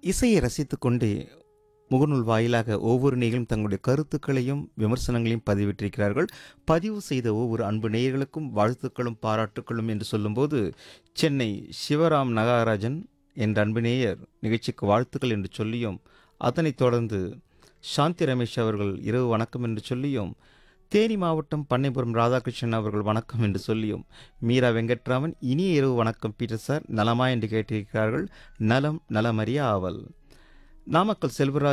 இசையை ரசித்துக்கொண்டே முகநூல் வாயிலாக ஒவ்வொரு நேயர்களும் தங்களுடைய கருத்துக்களையும் விமர்சனங்களையும் பதிவிட்டிருக்கிறார்கள் பதிவு செய்த ஒவ்வொரு அன்பு நேயர்களுக்கும் வாழ்த்துக்களும் பாராட்டுக்களும் என்று சொல்லும்போது சென்னை சிவராம் நகராஜன் என்ற அன்பு நேயர் நிகழ்ச்சிக்கு வாழ்த்துக்கள் என்று சொல்லியும் அதனைத் தொடர்ந்து சாந்தி ரமேஷ் அவர்கள் இரவு வணக்கம் என்று சொல்லியும் தேனி மாவட்டம் பண்ணைபுரம் ராதாகிருஷ்ணன் அவர்கள் வணக்கம் என்று சொல்லியும் மீரா வெங்கட்ராமன் இனிய இரவு வணக்கம் பீட்டர் சார் நலமா என்று கேட்டிருக்கிறார்கள் நலம் நலமறிய ஆவல் நாமக்கல் செல்வராஜ்